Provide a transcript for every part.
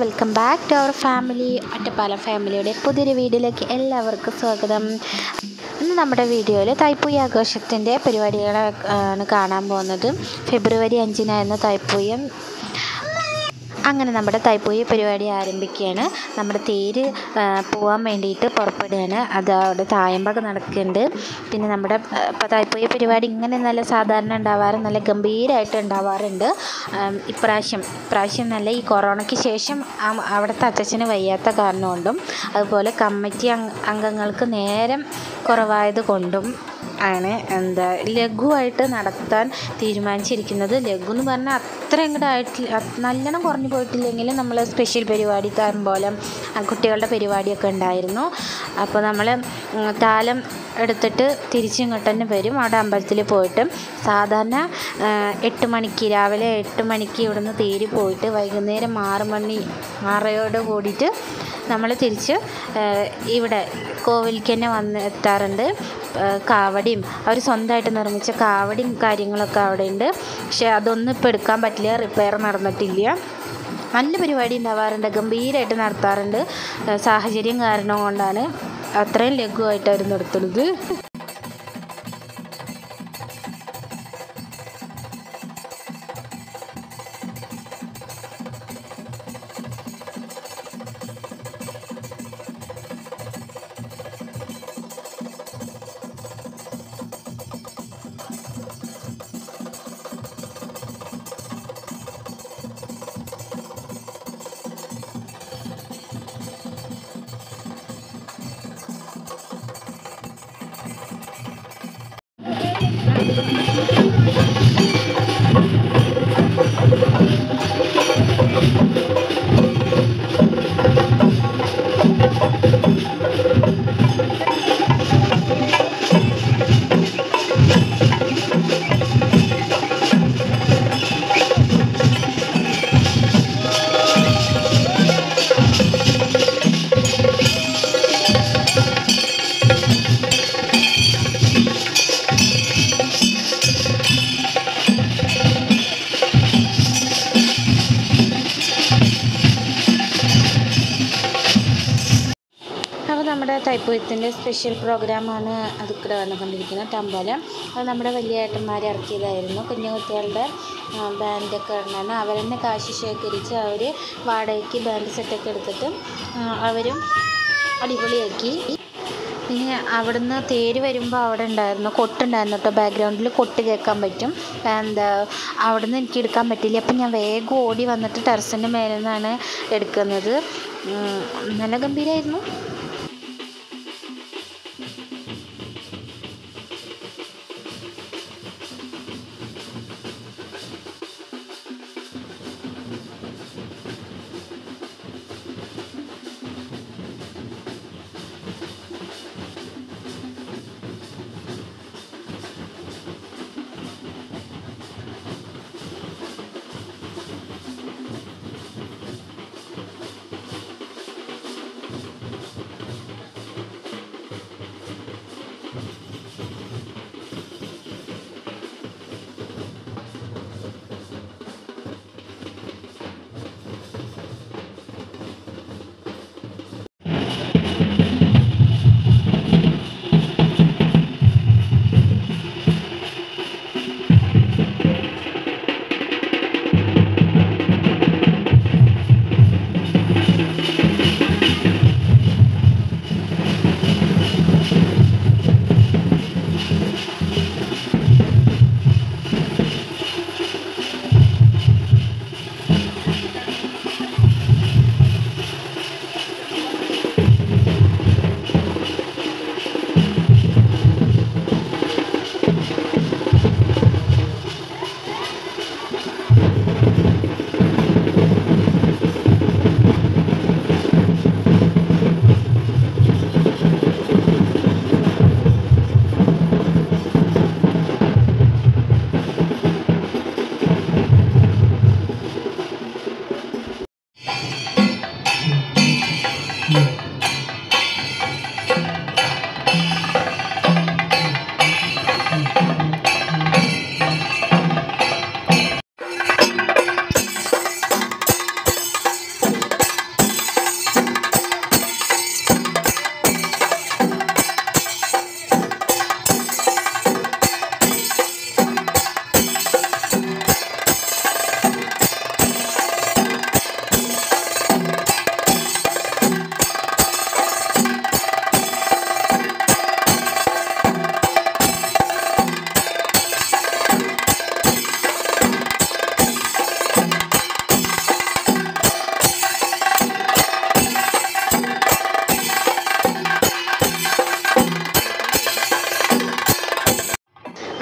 welcome back to our family Ottapalam ഫാമിലിയുടെ പുതിയൊരു വീഡിയോയിലേക്ക് എല്ലാവർക്കും സ്വാഗതം ഇന്ന് നമ്മുടെ വീഡിയോയിൽ തൈപ്പൂയ ആഘോഷത്തിൻ്റെ പരിപാടികൾ ആണ് കാണാൻ പോകുന്നത് ഫെബ്രുവരി അഞ്ചിനായിരുന്നു തൈപ്പൂയം അങ്ങനെ നമ്മുടെ തൈപ്പൂയ പരിപാടി ആരംഭിക്കുകയാണ് നമ്മുടെ തേര് ആ, പോവാൻ വേണ്ടിയിട്ട് പുറപ്പെടുകയാണ് അത് അവിടെ തായമ്പൊക്കെ നടക്കുന്നുണ്ട് പിന്നെ നമ്മുടെ ഇപ്പോൾ തൈപ്പൂയ പരിപാടി ഇങ്ങനെ നല്ല സാധാരണ ഉണ്ടാവാറ് നല്ല ഗംഭീരമായിട്ട് ഉണ്ടാവാറുണ്ട് ആം, ഇപ്രാവശ്യം ഇപ്രാവശ്യം നല്ല ഈ കൊറോണയ്ക്ക് ശേഷം ആ- അവിടുത്തെ അച്ഛന് വയ്യാത്ത കാരണം കൊണ്ടും അതുപോലെ കമ്മിറ്റി അംഗ അംഗങ്ങൾക്ക് നേരം കുറവായത് കൊണ്ടും ആണ് എന്താ ലഘുവായിട്ട് നടത്താൻ തീരുമാനിച്ചിരിക്കുന്നത് ലഘു എന്ന് പറഞ്ഞാൽ അത്ര അങ്ങോട്ട് ആയിട്ടില്ല അത് നല്ലോണം കുറഞ്ഞു പോയിട്ടില്ലെങ്കിലും നമ്മൾ സ്പെഷ്യൽ പരിപാടി താരം പോലെ ആ, കുട്ടികളുടെ പരിപാടിയൊക്കെ ഉണ്ടായിരുന്നു അപ്പോൾ നമ്മൾ താലം എടുത്തിട്ട് തിരിച്ചിങ്ങോട്ട് തന്നെ വരും അവിടെ അമ്പലത്തിൽ പോയിട്ട് സാധാരണ ആ, എട്ട് മണിക്ക് രാവിലെ എട്ട് മണിക്ക് ഇവിടുന്ന് തേര് പോയിട്ട് വൈകുന്നേരം ആറ് മണി ആറയോട് കൂടിയിട്ട് നമ്മൾ തിരിച്ച് ആ, ഇവിടെ കോവിലേക്ക് തന്നെ വന്ന് എത്താറുണ്ട് ആ, കാവടിയും അവർ സ്വന്തമായിട്ട് നിർമ്മിച്ച കാവടിയും കാര്യങ്ങളൊക്കെ അവിടെ ഉണ്ട് പക്ഷേ അതൊന്നും ഇപ്പോൾ എടുക്കാൻ പറ്റില്ല റിപ്പയർ നടന്നിട്ടില്ല നല്ല പരിപാടി ഉണ്ടാവാറുണ്ട് ഗംഭീരമായിട്ട് നടത്താറുണ്ട് ആ, സാഹചര്യം കാരണം കൊണ്ടാണ് അത്രയും ലഘുവായിട്ട് അവർ നടത്തുന്നത് അപ്പോൾ നമ്മുടെ തൈപ്പൂയത്തിൻ്റെ സ്പെഷ്യൽ പ്രോഗ്രാമാണ് അത് ഇവിടെ വന്നുകൊണ്ടിരിക്കുന്നത് തമ്പലം അത് നമ്മുടെ വലിയ ഏട്ടന്മാർ ഇറക്കിയതായിരുന്നു കുഞ്ഞു കുട്ടികളുടെ ആ, ബാൻഡൊക്കെ ഉണ്ടായിരുന്നു അവർ തന്നെ കാശ് ശേഖരിച്ച് അവർ വാടകയ്ക്ക് ബാൻഡ് സെറ്റൊക്കെ എടുത്തിട്ട് ആ, അവരും അടിപൊളിയാക്കി പിന്നെ അവിടുന്ന് തേര് വരുമ്പോൾ അവിടെ ഉണ്ടായിരുന്നു കൊട്ടുണ്ടായിരുന്നു കേട്ടോ ബാക്ക്ഗ്രൗണ്ടിൽ കൊട്ട് കേൾക്കാൻ പറ്റും എന്താ അവിടുന്ന് എനിക്ക് എടുക്കാൻ പറ്റില്ല അപ്പം ഞാൻ വേഗം ഓടി വന്നിട്ട് ടെറസിൻ്റെ മേലെ നിന്നാണ് എടുക്കുന്നത് ഉം, നല്ല ഗംഭീരമായിരുന്നു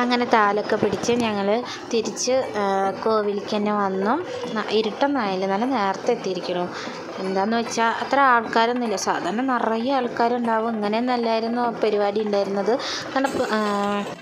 അങ്ങനെ താലൊക്കെ പിടിച്ച് ഞങ്ങൾ തിരിച്ച് കോവിലേക്ക് തന്നെ വന്നു ന- ഇരുട്ടൊന്നും ആയില്ല നല്ല നേരത്തെ എത്തിയിരിക്കണു എന്താന്ന് വെച്ചാൽ അത്ര ആൾക്കാരൊന്നുമില്ല സാധാരണ നിറയെ ആൾക്കാരുണ്ടാവും ഇങ്ങനെയൊന്നല്ലായിരുന്നു പരിപാടി ഉണ്ടായിരുന്നത് കാരണം ഇപ്പം, ആ,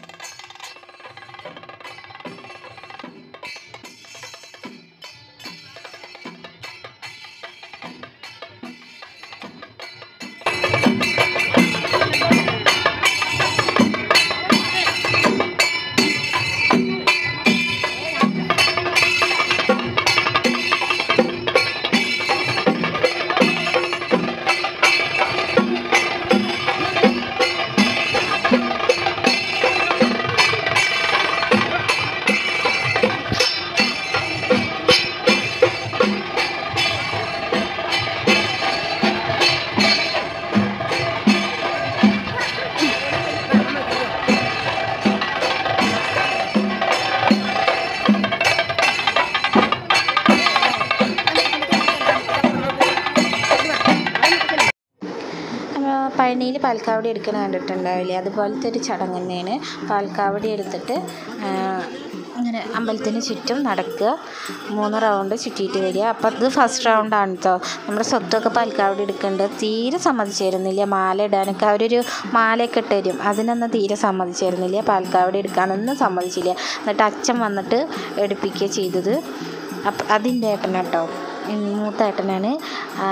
പഴനിയിൽ പാൽക്കാവടി എടുക്കണ കണ്ടിട്ടുണ്ടാവില്ലേ അതുപോലത്തെ ഒരു ചടങ്ങ് തന്നെയാണ് പാൽക്കാവടി എടുത്തിട്ട് ആ, ഇങ്ങനെ അമ്പലത്തിന് ചുറ്റും നടക്കുക മൂന്ന് റൗണ്ട് ചുറ്റിയിട്ട് വരിക അപ്പം അത് ഫസ്റ്റ് റൗണ്ടാണ് കേട്ടോ നമ്മുടെ സ്വത്തൊക്കെ പാൽക്കാവടി എടുക്കേണ്ടത് തീരെ സമ്മതിച്ചിരുന്നില്ല മാല ഇടാനൊക്കെ അവരൊരു മാലയൊക്കെ ഇട്ട് തരും അതിനൊന്നും തീരെ സമ്മതിച്ചിരുന്നില്ല പാൽക്കാവടി എടുക്കാനൊന്നും സമ്മതിച്ചില്ല എന്നിട്ട് അച്ഛൻ വന്നിട്ട് എടുപ്പിക്കുക ചെയ്തത് അപ്പം അതിൻ്റെ ഏട്ടനാട്ടോ മൂത്ത ഏട്ടനാണ് ആ,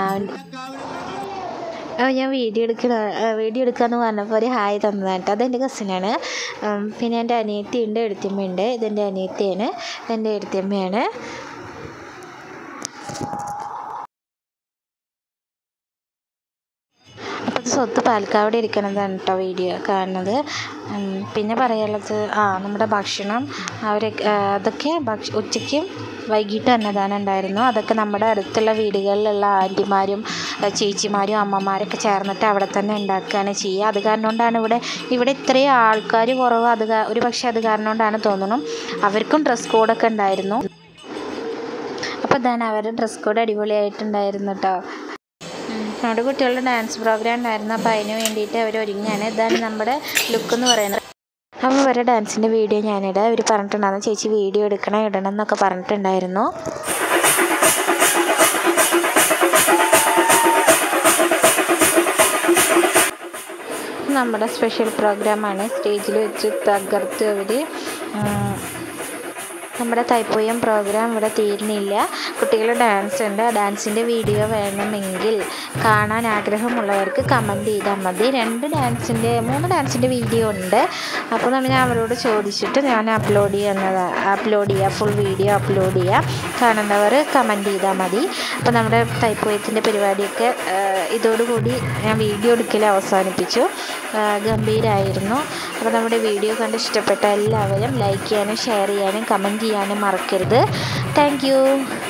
ആ, ഞാൻ വീഡിയോ എടുക്കണ ആ, വീഡിയോ എടുക്കാമെന്ന് പറഞ്ഞപ്പോൾ ഒരു ഹായ് തന്നതാണ് കേട്ടോ അതെൻ്റെ കസിനാണ് പിന്നെ എൻ്റെ അനിയത്തി ഉണ്ട് എഴുത്തിയമ്മയുണ്ട് ഇതെൻ്റെ അനിയത്തിയാണ് എൻ്റെ എഴുത്തിയമ്മയാണ് അപ്പോൾ ഇത് സ്വത്ത് പാൽക്കാവടി ഇരിക്കണതാണ് കേട്ടോ വീഡിയോ കാണുന്നത് ഉം, പിന്നെ പറയാനുള്ളത് ആ നമ്മുടെ ഭക്ഷണം അവർ അതൊക്കെ ഭക്ഷ ഉച്ചയ്ക്കും വൈകിട്ട് അന്നദാനം ഉണ്ടായിരുന്നു അതൊക്കെ നമ്മുടെ അടുത്തുള്ള വീടുകളിലുള്ള ആൻറ്റിമാരും ഏഹ് ചേച്ചിമാരും അമ്മമാരൊക്കെ ചേർന്നിട്ട് അവിടെ തന്നെ ഉണ്ടാക്കുകയാണ് ചെയ്യുക അത് കാരണം കൊണ്ടാണ് ഇവിടെ ഇവിടെ ഇത്രയും ആൾക്കാർ കുറവ് അത് കാ- ഒരു പക്ഷേ അത് കാരണം കൊണ്ടാണ് തോന്നുന്നു അവർക്കും ഡ്രസ് കോഡൊക്കെ ഉണ്ടായിരുന്നു അപ്പോൾ ഇതാണ് അവരുടെ ഡ്രസ് കോഡ് അടിപൊളിയായിട്ടുണ്ടായിരുന്നു കേട്ടോ നമ്മുടെ കുട്ടികളുടെ ഡാൻസ് പ്രോഗ്രാം ഉണ്ടായിരുന്നു അപ്പോൾ അതിന് വേണ്ടിയിട്ട് അവർ ഒരുങ്ങാണ് ഇതാണ് നമ്മുടെ ലുക്ക് എന്ന് പറയുന്നത് അപ്പോൾ അവരുടെ ഡാൻസിൻ്റെ വീഡിയോ ഞാനിടാം അവർ പറഞ്ഞിട്ടുണ്ടായിരുന്നു ചേച്ചി വീഡിയോ എടുക്കണം ഇടണം എന്നൊക്കെ പറഞ്ഞിട്ടുണ്ടായിരുന്നു നമ്മുടെ സ്പെഷ്യൽ പ്രോഗ്രാമാണ് സ്റ്റേജിൽ വെച്ച് തകർത്ത് അവർ നമ്മുടെ തൈപ്പൂയം പ്രോഗ്രാം ഇവിടെ തീരുന്നില്ല കുട്ടികളുടെ ഡാൻസ് ഉണ്ട് ആ ഡാൻസിൻ്റെ വീഡിയോ വേണമെങ്കിൽ കാണാൻ ആഗ്രഹമുള്ളവർക്ക് കമൻറ്റ് ചെയ്താൽ മതി രണ്ട് ഡാൻസിൻ്റെ മൂന്ന് ഡാൻസിൻ്റെ വീഡിയോ ഉണ്ട് അപ്പോൾ നമ്മൾ ഞാൻ അവരോട് ചോദിച്ചിട്ട് ഞാൻ അപ്ലോഡ് ചെയ്യുന്നത് അപ്ലോഡ് ചെയ്യുക ഫുൾ വീഡിയോ അപ്ലോഡ് ചെയ്യുക കാണേണ്ടവർ കമൻറ്റ് ചെയ്താൽ മതി അപ്പോൾ നമ്മുടെ തൈപ്പൂയത്തിൻ്റെ പരിപാടിയൊക്കെ ആ, ഇതോടുകൂടി ഞാൻ വീഡിയോ എടുക്കൽ അവസാനിപ്പിച്ചു ആ, ഗംഭീരമായിരുന്നു അപ്പോൾ നമ്മുടെ വീഡിയോ കണ്ട് ഇഷ്ടപ്പെട്ട എല്ലാവരും ലൈക്ക് ചെയ്യാനും ഷെയർ ചെയ്യാനും കമൻറ്റ് ചെയ്യാനും മറക്കരുത് താങ്ക്